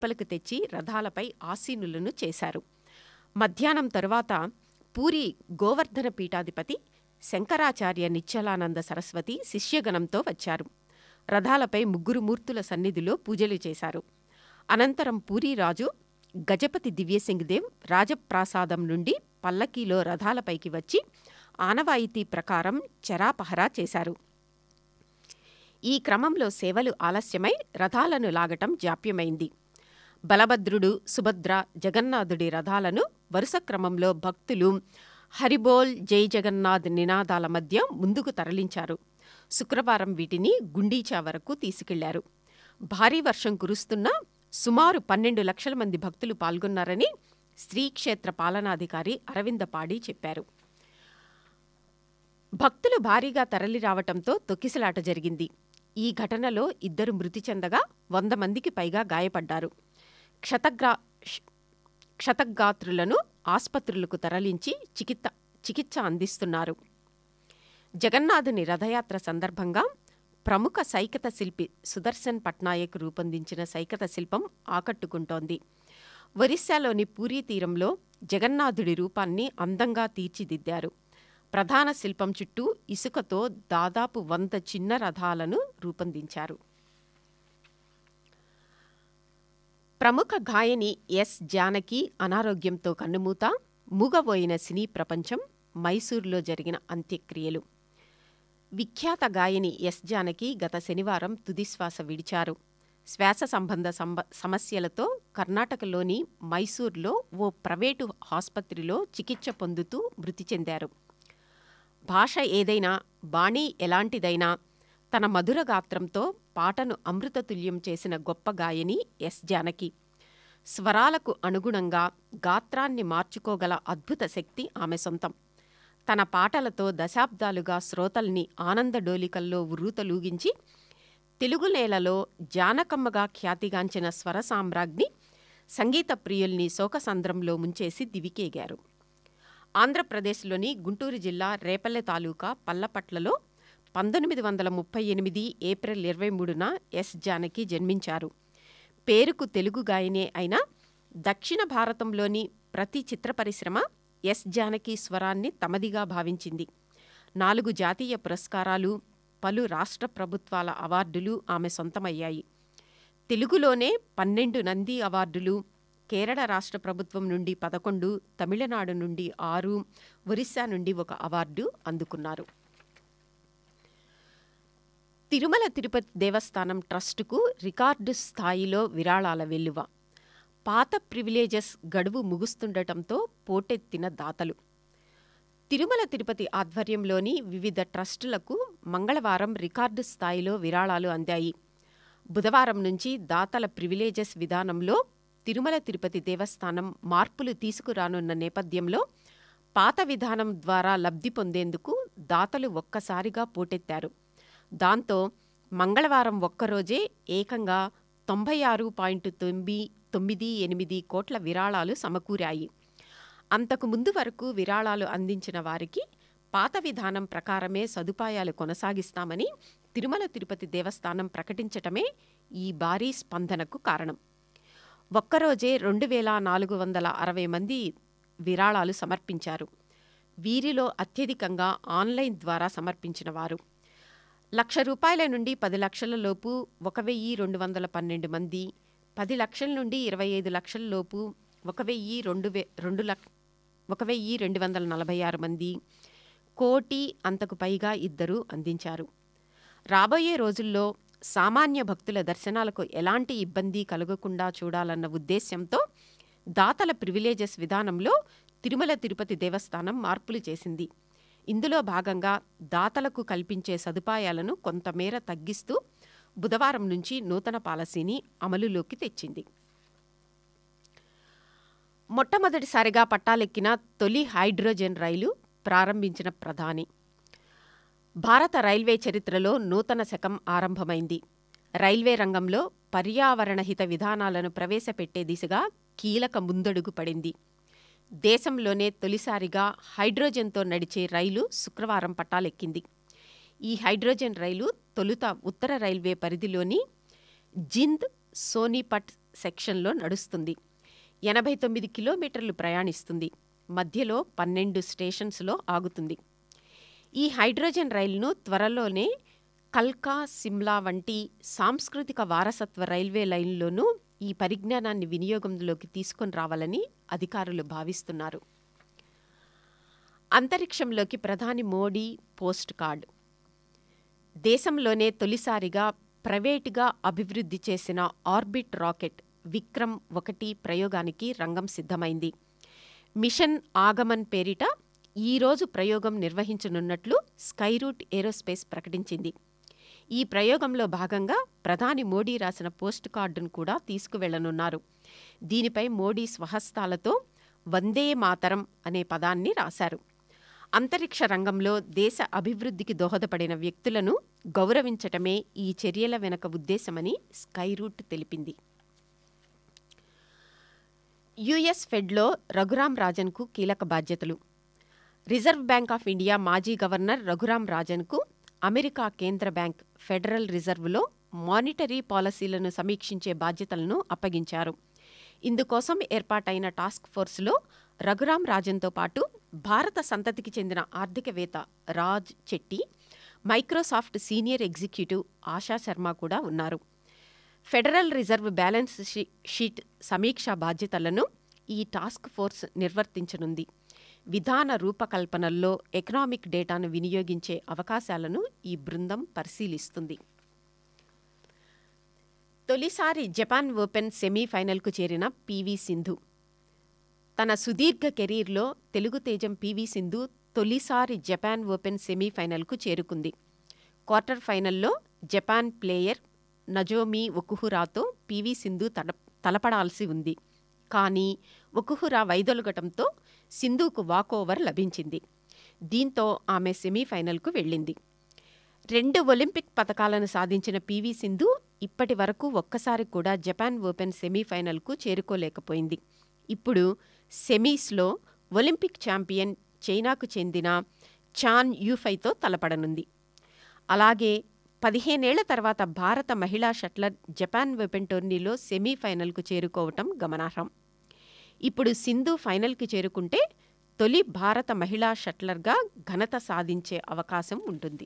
పలుకు తెచ్చి రథాలపై ఆసీనులను చేశారు మధ్యాహ్నం తరువాత పూరి గోవర్ధన పీఠాధిపతి శంకరాచార్య నిశ్చలానంద సరస్వతి శిష్యగణంతో వచ్చారు రథాలపై ముగ్గురు మూర్తుల సన్నిధిలో పూజలు చేశారు అనంతరం పూరీరాజు గజపతి దివ్యసింగ్ దేవ్ రాజప్రాసాదం నుండి పల్లకీలో రథాలపైకి వచ్చి ఆనవాయితీ ప్రకారం చెరాపహరా చేశారు ఈ క్రమంలో సేవలు ఆలస్యమై రథాలను లాగటం జాప్యమైంది బలభద్రుడు సుభద్ర జగన్నాథుడి రథాలను వరుస క్రమంలో భక్తులు హరిబోల్ జై జగన్నాథ్ నినాదాల మధ్య ముందుకు తరలించారు శుక్రవారం వీటిని గుండీచా వరకు తీసుకెళ్లారు భారీ వర్షం కురుస్తున్నా సుమారు పన్నెండు లక్షల మంది భక్తులు పాల్గొన్నారని శ్రీక్షేత్ర పాలనాధికారి అరవింద పాడి చెప్పారు భక్తులు భారీగా తరలిరావటంతో తొక్కిసలాట జరిగింది ఈ ఘటనలో ఇద్దరు మృతి చెందగా వంద మందికి పైగా గాయపడ్డారు క్షతగ్రా క్ష- క్షతగాత్రులను ఆస్పత్రులకు తరలించి చికిత్స చికిత్స అందిస్తున్నారు జగన్నాథుని రథయాత్ర సందర్భంగా ప్రముఖ సైకత శిల్పి సుదర్శన్ పట్నాయక్ రూపొందించిన సైకత శిల్పం ఆకట్టుకుంటోంది ఒరిస్సాలోని పూరీ తీరంలో జగన్నాథుడి రూపాన్ని అందంగా తీర్చిదిద్దారు ప్రధాన శిల్పం చుట్టూ ఇసుకతో దాదాపు వంద చిన్న రథాలను రూపొందించారు ప్రముఖ గాయని ఎస్ జానకి అనారోగ్యంతో కన్నుమూత మూగబోయిన సినీ ప్రపంచం మైసూరులో జరిగిన అంత్యక్రియలు విఖ్యాత గాయని ఎస్ జానకి గత శనివారం తుదిశ్వాస విడిచారు శ్వాస సంబంధ సంబ సమస్యలతో కర్ణాటకలోని మైసూర్లో ఓ ప్రైవేటు ఆసుపత్రిలో చికిత్స పొందుతూ మృతి చెందారు భాష ఏదైనా బాణీ ఎలాంటిదైనా తన మధుర గాత్రంతో పాటను అమృతతుల్యం చేసిన గొప్ప గాయని ఎస్ జానకి స్వరాలకు అనుగుణంగా గాత్రాన్ని మార్చుకోగల అద్భుత శక్తి ఆమె సొంతం తన పాటలతో దశాబ్దాలుగా శ్రోతల్ని ఆనందడోలికల్లో ఉర్రూతలూగించి తెలుగు నేలలో జానకమ్మగా ఖ్యాతిగాంచిన స్వర సామ్రాజ్ఞి సంగీత ప్రియుల్ని శోకసంద్రంలో ముంచేసి దివికేగారు ఆంధ్రప్రదేశ్లోని గుంటూరు జిల్లా రేపల్లె తాలూకా పల్లపట్లలో పంతొమ్మిది వందల ముప్పై ఎనిమిది ఏప్రిల్ ఇరవై మూడున ఎస్ జానకి జన్మించారు పేరుకు తెలుగు గాయనే అయినా దక్షిణ భారతంలోని ప్రతి చిత్ర పరిశ్రమ ఎస్ జానకి స్వరాన్ని తమదిగా భావించింది నాలుగు జాతీయ పురస్కారాలు పలు రాష్ట్ర ప్రభుత్వాల అవార్డులు ఆమె సొంతమయ్యాయి తెలుగులోనే పన్నెండు నంది అవార్డులు కేరళ రాష్ట్ర ప్రభుత్వం నుండి పదకొండు తమిళనాడు నుండి ఆరు ఒరిస్సా నుండి ఒక అవార్డు అందుకున్నారు తిరుమల తిరుపతి దేవస్థానం ట్రస్టుకు రికార్డు స్థాయిలో విరాళాల వెల్లువ పాత ప్రివిలేజెస్ గడువు ముగుస్తుండటంతో పోటెత్తిన దాతలు తిరుమల తిరుపతి ఆధ్వర్యంలోని వివిధ ట్రస్టులకు మంగళవారం రికార్డు స్థాయిలో విరాళాలు అందాయి బుధవారం నుంచి దాతల ప్రివిలేజెస్ విధానంలో తిరుమల తిరుపతి దేవస్థానం మార్పులు తీసుకురానున్న నేపథ్యంలో పాత విధానం ద్వారా లబ్ధి పొందేందుకు దాతలు ఒక్కసారిగా పోటెత్తారు దాంతో మంగళవారం ఒక్కరోజే ఏకంగా తొంభై ఆరు పాయింట్ తొమ్మిది తొమ్మిది ఎనిమిది కోట్ల విరాళాలు సమకూరాయి అంతకు ముందు వరకు విరాళాలు అందించిన వారికి పాత విధానం ప్రకారమే సదుపాయాలు కొనసాగిస్తామని తిరుమల తిరుపతి దేవస్థానం ప్రకటించటమే ఈ భారీ స్పందనకు కారణం ఒక్కరోజే రెండు వేల నాలుగు వందల అరవై మంది విరాళాలు సమర్పించారు వీరిలో అత్యధికంగా ఆన్లైన్ ద్వారా సమర్పించిన వారు లక్ష రూపాయల నుండి పది లక్షల లోపు ఒక వెయ్యి రెండు వందల పన్నెండు మంది పది లక్షల నుండి ఇరవై ఐదు లక్షల లోపు ఒక వెయ్యి రెండు వే రెండు లక్ష ఒక వెయ్యి రెండు వందల నలభై ఆరు మంది కోటి అంతకు పైగా ఇద్దరు అందించారు రాబోయే రోజుల్లో సామాన్య భక్తుల దర్శనాలకు ఎలాంటి ఇబ్బంది కలగకుండా చూడాలన్న ఉద్దేశ్యంతో దాతల ప్రివిలేజెస్ విధానంలో తిరుమల తిరుపతి దేవస్థానం మార్పులు చేసింది ఇందులో భాగంగా దాతలకు కల్పించే సదుపాయాలను కొంతమేర తగ్గిస్తూ బుధవారం నుంచి నూతన పాలసీని అమలులోకి తెచ్చింది మొట్టమొదటిసారిగా పట్టాలెక్కిన తొలి హైడ్రోజన్ రైలు ప్రారంభించిన ప్రధాని భారత రైల్వే చరిత్రలో నూతన శకం ఆరంభమైంది రైల్వే రంగంలో పర్యావరణహిత విధానాలను ప్రవేశపెట్టే దిశగా కీలక ముందడుగు పడింది దేశంలోనే తొలిసారిగా హైడ్రోజన్తో నడిచే రైలు శుక్రవారం పట్టాలెక్కింది ఈ హైడ్రోజన్ రైలు తొలుత ఉత్తర రైల్వే పరిధిలోని జింద్ సోనిపట్ సెక్షన్లో నడుస్తుంది ఎనభై తొమ్మిది కిలోమీటర్లు ప్రయాణిస్తుంది మధ్యలో పన్నెండు స్టేషన్స్లో ఆగుతుంది ఈ హైడ్రోజన్ రైలును త్వరలోనే కల్కా సిమ్లా వంటి సాంస్కృతిక వారసత్వ రైల్వే లైన్లోనూ ఈ పరిజ్ఞానాన్ని వినియోగంలోకి తీసుకొని రావాలని అధికారులు భావిస్తున్నారు అంతరిక్షంలోకి ప్రధాని మోడీ పోస్ట్ కార్డ్ దేశంలోనే తొలిసారిగా ప్రైవేటుగా అభివృద్ధి చేసిన ఆర్బిట్ రాకెట్ విక్రమ్ ఒకటి ప్రయోగానికి రంగం సిద్ధమైంది మిషన్ ఆగమన్ పేరిట ఈరోజు ప్రయోగం నిర్వహించనున్నట్లు స్కైరూట్ ఏరోస్పేస్ ప్రకటించింది ఈ ప్రయోగంలో భాగంగా ప్రధాని మోడీ రాసిన పోస్ట్ కార్డును కూడా తీసుకువెళ్లనున్నారు దీనిపై మోడీ స్వహస్తాలతో వందే మాతరం అనే పదాన్ని రాశారు అంతరిక్ష రంగంలో దేశ అభివృద్ధికి దోహదపడిన వ్యక్తులను గౌరవించటమే ఈ చర్యల వెనక ఉద్దేశమని స్కైరూట్ తెలిపింది యుఎస్ ఫెడ్లో రఘురాం రాజన్కు కీలక బాధ్యతలు రిజర్వ్ బ్యాంక్ ఆఫ్ ఇండియా మాజీ గవర్నర్ రఘురాం రాజన్కు అమెరికా కేంద్ర బ్యాంక్ ఫెడరల్ రిజర్వ్లో మానిటరీ పాలసీలను సమీక్షించే బాధ్యతలను అప్పగించారు ఇందుకోసం ఏర్పాటైన టాస్క్ ఫోర్స్లో రఘురాం రాజన్తో పాటు భారత సంతతికి చెందిన ఆర్థికవేత్త Raj Chetty Microsoft senior executive Asha Sharma కూడా ఉన్నారు Federal Reserve balance she- sheet సమీక్షా బాధ్యతలను ఈ టాస్క్ ఫోర్స్ నిర్వర్తించనుంది విధాన రూపకల్పనల్లో ఎకనామిక్ డేటాను వినియోగించే అవకాశాలను ఈ బృందం పరిశీలిస్తుంది తొలిసారి జపాన్ ఓపెన్ సెమీఫైనల్కు చేరిన పివి సింధు తన సుదీర్ఘ కెరీర్లో తెలుగు తేజం పివి సింధు తొలిసారి జపాన్ ఓపెన్ సెమీఫైనల్కు చేరుకుంది క్వార్టర్ ఫైనల్లో జపాన్ ప్లేయర్ నజోమి ఒకుహురాతో పివి సింధు తల తలపడాల్సి ఉంది కానీ ఒకుహురా వైదొలగటంతో సింధుకు వాకోవర్ లభించింది దీంతో ఆమె సెమీఫైనల్కు వెళ్ళింది రెండు ఒలింపిక్ పతకాలను సాధించిన పివి సింధు ఇప్పటి వరకు ఒక్కసారి కూడా జపాన్ ఓపెన్ సెమీఫైనల్కు చేరుకోలేకపోయింది ఇప్పుడు సెమీస్లో ఒలింపిక్ ఛాంపియన్ చైనాకు చెందిన చాన్ యూఫైతో తలపడనుంది అలాగే పదిహేనేళ్ల తర్వాత భారత మహిళా షట్లర్ జపాన్ ఓపెన్ టోర్నీలో సెమీఫైనల్కు చేరుకోవటం గమనార్హం ఇప్పుడు సింధు ఫైనల్కి చేరుకుంటే తొలి భారత మహిళా షట్లర్గా ఘనత సాధించే అవకాశం ఉంటుంది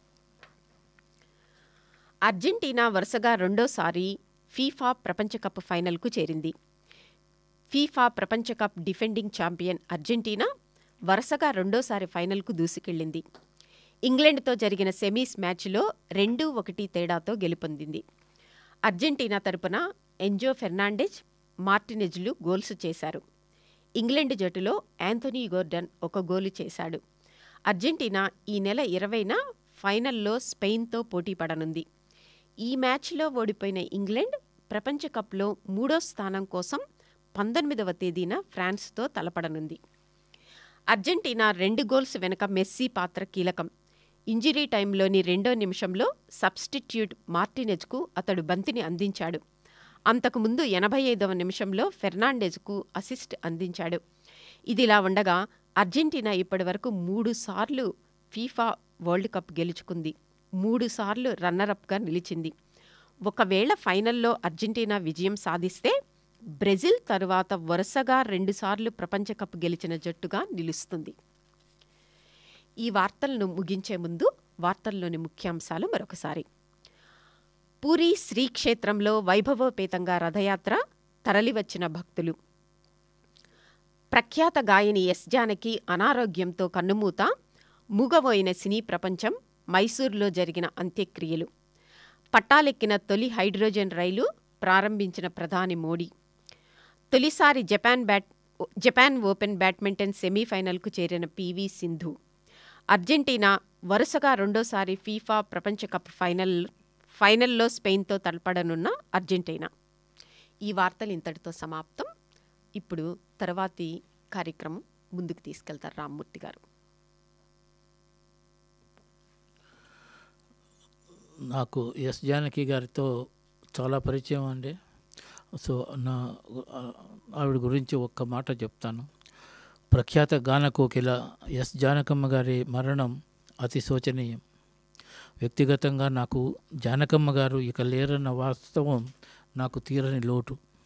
అర్జెంటీనా వరుసగా రెండోసారి ఫీఫా ప్రపంచ కప్ ఫైనల్కు చేరింది ఫీఫా ప్రపంచ కప్ డిఫెండింగ్ ఛాంపియన్ అర్జెంటీనా వరుసగా రెండోసారి ఫైనల్కు దూసుకెళ్లింది ఇంగ్లాండ్తో జరిగిన సెమీస్ మ్యాచ్లో రెండు ఒకటి తేడాతో గెలుపొందింది అర్జెంటీనా తరపున ఎంజో ఫెర్నాండెజ్ మార్టినెజ్లు గోల్స్ చేశారు ఇంగ్లాండ్ జట్టులో యాంథనీ గోర్డన్ ఒక గోలు చేశాడు అర్జెంటీనా ఈ నెల ఇరవైన ఫైనల్లో స్పెయిన్తో పోటీ పడనుంది ఈ మ్యాచ్లో ఓడిపోయిన ఇంగ్లాండ్ ప్రపంచ కప్లో మూడో స్థానం కోసం పంతొమ్మిదవ తేదీన ఫ్రాన్స్తో తలపడనుంది అర్జెంటీనా రెండు గోల్స్ వెనక మెస్సీ పాత్ర కీలకం ఇంజరీ టైంలోని రెండో నిమిషంలో సబ్స్టిట్యూట్ మార్టినెజ్కు అతడు బంతిని అందించాడు అంతకుముందు ఎనభై ఐదవ నిమిషంలో ఫెర్నాండెజ్కు అసిస్ట్ అందించాడు ఇదిలా ఉండగా అర్జెంటీనా ఇప్పటివరకు మూడు సార్లు ఫీఫా వరల్డ్ కప్ గెలుచుకుంది మూడు సార్లు రన్నరప్గా నిలిచింది ఒకవేళ ఫైనల్లో అర్జెంటీనా విజయం సాధిస్తే బ్రెజిల్ తరువాత వరుసగా రెండుసార్లు ప్రపంచ కప్ గెలిచిన జట్టుగా నిలుస్తుంది ఈ వార్తలను ముగించే ముందు వార్తల్లోని ముఖ్యాంశాలు మరొకసారి పూరి శ్రీక్షేత్రంలో వైభవోపేతంగా రథయాత్ర తరలివచ్చిన భక్తులు ప్రఖ్యాత గాయని ఎస్ జానకి అనారోగ్యంతో కన్నుమూత మూగబోయిన సినీ ప్రపంచం మైసూర్లో జరిగిన అంత్యక్రియలు పట్టాలెక్కిన తొలి హైడ్రోజన్ రైలు ప్రారంభించిన ప్రధాని మోడీ తొలిసారి Japan bat Japan open badminton సెమీఫైనల్కు చేరిన పివి సింధు అర్జెంటీనా వరుసగా రెండోసారి ఫీఫా ప్రపంచ కప్ ఫైనల్ ఫైనల్లో స్పెయిన్తో తలపడనున్న అర్జెంటీనా ఈ వార్తలు ఇంతటితో సమాప్తం ఇప్పుడు తర్వాతి కార్యక్రమం ముందుకు తీసుకెళ్తారు రామ్మూర్తి గారు నాకు ఎస్ జానకి గారితో చాలా పరిచయం అండి సో నా ఆవిడ గురించి ఒక్క మాట చెప్తాను ప్రఖ్యాత గాన కోకిల ఎస్ జానకమ్మ గారి మరణం అతి శోచనీయం వ్యక్తిగతంగా నాకు జానకమ్మ గారు ఇక లేరన్న వాస్తవం నాకు తీరని లోటు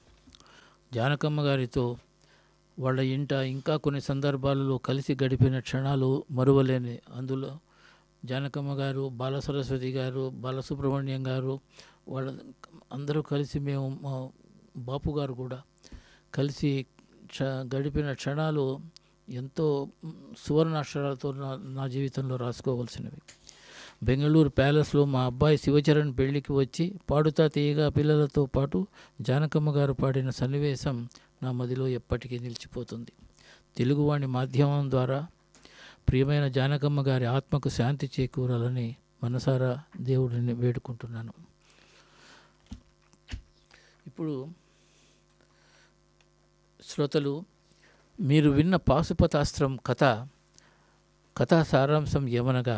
జానకమ్మ గారితో వాళ్ళ ఇంట ఇంకా కొన్ని సందర్భాలలో కలిసి గడిపిన క్షణాలు మరువలేని అందులో జానకమ్మ గారు బాలసరస్వతి గారు బాలసుబ్రహ్మణ్యం గారు వాళ్ళ అందరూ కలిసి మేము మా బాపు గారు కూడా కలిసి క్ష గడిపిన క్షణాలు ఎంతో మ్, సువర్ణాక్షరాలతో నా నా జీవితంలో రాసుకోవాల్సినవి బెంగళూరు ప్యాలెస్లో మా అబ్బాయి శివచరణ్ పెళ్లికి వచ్చి పాడుతా తీయగా పిల్లలతో పాటు జానకమ్మ గారు పాడిన సన్నివేశం నా మదిలో ఎప్పటికీ నిలిచిపోతుంది తెలుగువాణి మాధ్యమం ద్వారా ప్రియమైన జానకమ్మ గారి ఆత్మకు శాంతి చేకూరాలని మనసారా దేవుడిని వేడుకుంటున్నాను ఇప్పుడు శ్రోతలు మీరు విన్న పాశుపతాస్త్రం కథ కథా సారాంశం ఏమనగా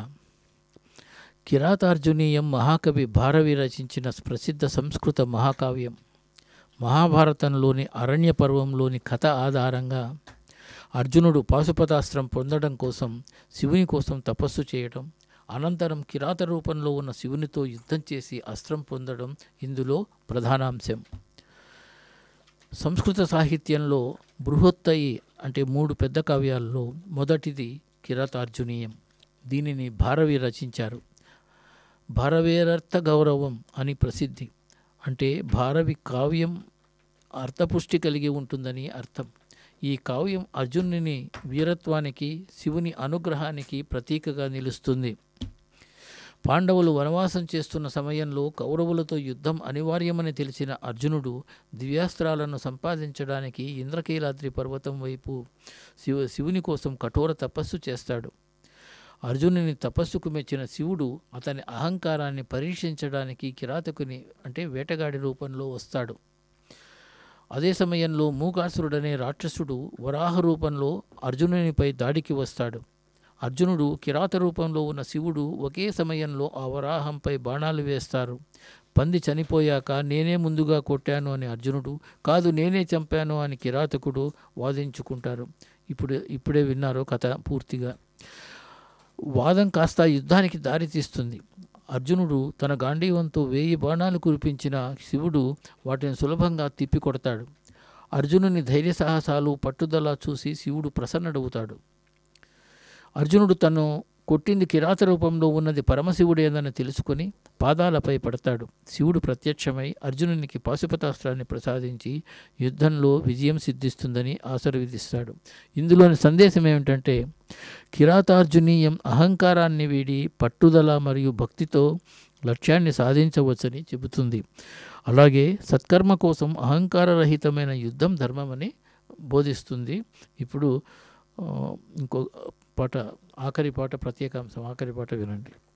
కిరాతార్జునీయం మహాకవి భారవి రచించిన ప్రసిద్ధ సంస్కృత మహాకావ్యం మహాభారతంలోని అరణ్య పర్వంలోని కథ ఆధారంగా అర్జునుడు పాశుపతాస్త్రం పొందడం కోసం శివుని కోసం తపస్సు చేయడం అనంతరం కిరాత రూపంలో ఉన్న శివునితో యుద్ధం చేసి అస్త్రం పొందడం ఇందులో ప్రధానాంశం సంస్కృత సాహిత్యంలో బృహత్తయి అంటే మూడు పెద్ద కావ్యాల్లో మొదటిది కిరాతార్జునీయం దీనిని భారవి రచించారు భారవేరర్థ గౌరవం అని ప్రసిద్ధి అంటే భారవి కావ్యం అర్థపుష్టి కలిగి ఉంటుందని అర్థం ఈ కావ్యం అర్జునుని వీరత్వానికి శివుని అనుగ్రహానికి ప్రతీకగా నిలుస్తుంది పాండవులు వనవాసం చేస్తున్న సమయంలో కౌరవులతో యుద్ధం అనివార్యమని తెలిసిన అర్జునుడు దివ్యాస్త్రాలను సంపాదించడానికి ఇంద్రకీలాద్రి పర్వతం వైపు శివ శివుని కోసం కఠోర తపస్సు చేస్తాడు అర్జునుని తపస్సుకు మెచ్చిన శివుడు అతని అహంకారాన్ని పరీక్షించడానికి కిరాతకుని అంటే వేటగాడి రూపంలో వస్తాడు అదే సమయంలో మూకాసురుడనే రాక్షసుడు వరాహ రూపంలో అర్జునునిపై దాడికి వస్తాడు అర్జునుడు కిరాత రూపంలో ఉన్న శివుడు ఒకే సమయంలో ఆ వరాహంపై బాణాలు వేస్తారు పంది చనిపోయాక నేనే ముందుగా కొట్టాను అని అర్జునుడు కాదు నేనే చంపాను అని కిరాతకుడు వాదించుకుంటారు ఇప్పుడు ఇప్పుడే విన్నారు కథ పూర్తిగా వాదం కాస్త యుద్ధానికి దారితీస్తుంది అర్జునుడు తన గాంధీవంతో వేయి బాణాలు కురిపించిన శివుడు వాటిని సులభంగా తిప్పికొడతాడు అర్జునుని ధైర్య సాహసాలు పట్టుదల చూసి శివుడు ప్రసన్నుడవుతాడు అర్జునుడు తను కొట్టింది కిరాత రూపంలో ఉన్నది పరమశివుడేనని తెలుసుకుని పాదాలపై పడతాడు శివుడు ప్రత్యక్షమై అర్జునునికి పాశుపతాస్త్రాన్ని ప్రసాదించి యుద్ధంలో విజయం సిద్ధిస్తుందని ఆశీర్వదిస్తాడు ఇందులోని సందేశం ఏమిటంటే కిరాతార్జునీయం అహంకారాన్ని వీడి పట్టుదల మరియు భక్తితో లక్ష్యాన్ని సాధించవచ్చని చెబుతుంది అలాగే సత్కర్మ కోసం అహంకారరహితమైన యుద్ధం ధర్మమని బోధిస్తుంది ఇప్పుడు ఆ, ఇంకో పాట ఆఖరి పాట ప్రత్యేకాంశం ఆఖరి పాట వినండి